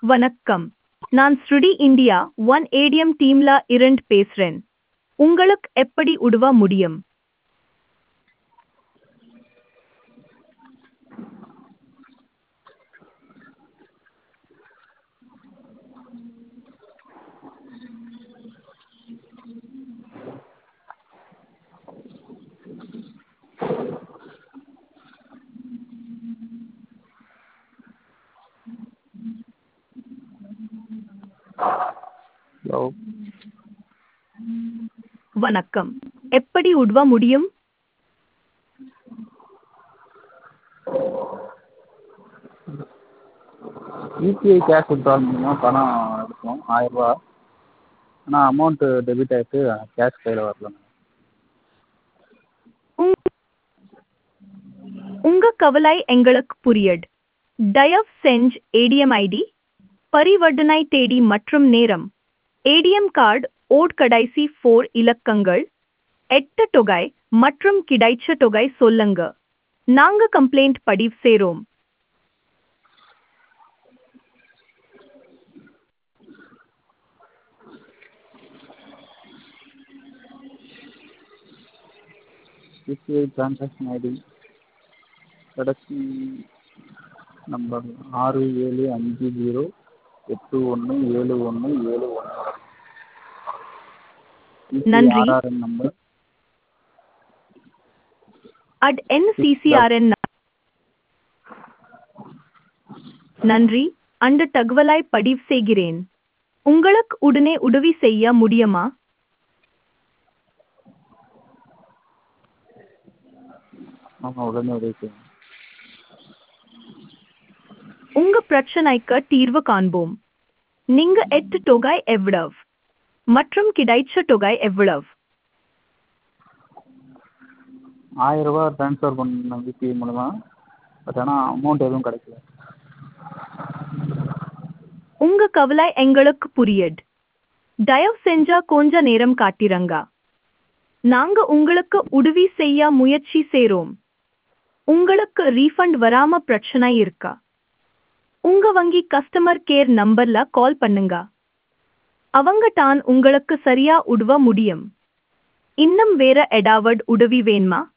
வணக்கம் நான் ஸ்ருடி இந்தியா ஒன் ஏடிஎம் டீம்ல இருந்து பேசுறேன் உங்களுக்கு எப்படி உதவ முடியும் ஹலோ வணக்கம் எப்படி உதவ முடியும் யூபிஐ கேஷ் வித்ட்ரால் மூலமாக பணம் எடுத்தோம் ஆயிரரூபா ஆனால் அமௌண்ட்டு டெபிட் ஆகிட்டு கேஷ் கையில் வரல உங்- உங்க கவலை எங்களுக்கு புரியுது தயவு செஞ்சு ஏடிஎம் ஐடி பரிவர்த்தனை தேதி மற்றும் நேரம் ஏடிஎம் கார்டு ஓட் கடைசி ஃபோர் இலக்கங்கள் எட்டு தொகை மற்றும் கிடைச்ச தொகை சொல்லுங்க நாங்க கம்ப்ளைண்ட் பதிவு செய்றோம் யூபிஐ ட்ரான்சாக்ஷன் ஐடி கடைசி நம்பர் ஆறு ஏழு அஞ்சு ஜீரோ எட்டு ஒன்று ஏழு ஒன்று ஏழு ஒன்று நன்றி. ஆர்ஆர்என் நம்பர் அட் என்சிசிஆர்என் நன்றி அந்த தகவலை பதிவு செய்கிறேன் உங்களுக்கு உடனே உதவி செய்ய முடியுமா ஆமாம் உடனே உதவி செய்யுங்க உங்க பிரச்சனைக்கு தீர்வு காண்போம் நீங்க எட்டு தொகை எவ்வளவு மற்றும் கிடைச்ச தொகை எவ்வளவு ஆயிரம் ரூபா ட்ரான்ஸ்ஃபர் பண்ண யூபிஐ மூலமாக பட் ஆனால் அமௌண்ட் எதுவும் கிடைக்கல உங்க கவலை எங்களுக்கு புரியுது தயவு செஞ்சா கொஞ்ச நேரம் காட்டிரங்க நாங்க உங்களுக்கு உதவி செய்ய முயற்சி செய்றோம் உங்களுக்கு ரீஃபண்ட் வராம பிரச்சனை இருக்கா உங்க வங்கி கஸ்டமர் கேர் நம்பர்ல கால் பண்ணுங்க அவங்க தான் உங்களுக்கு சரியா உதவ முடியும் இன்னும் வேற ஏதாவது உதவி வேணுமா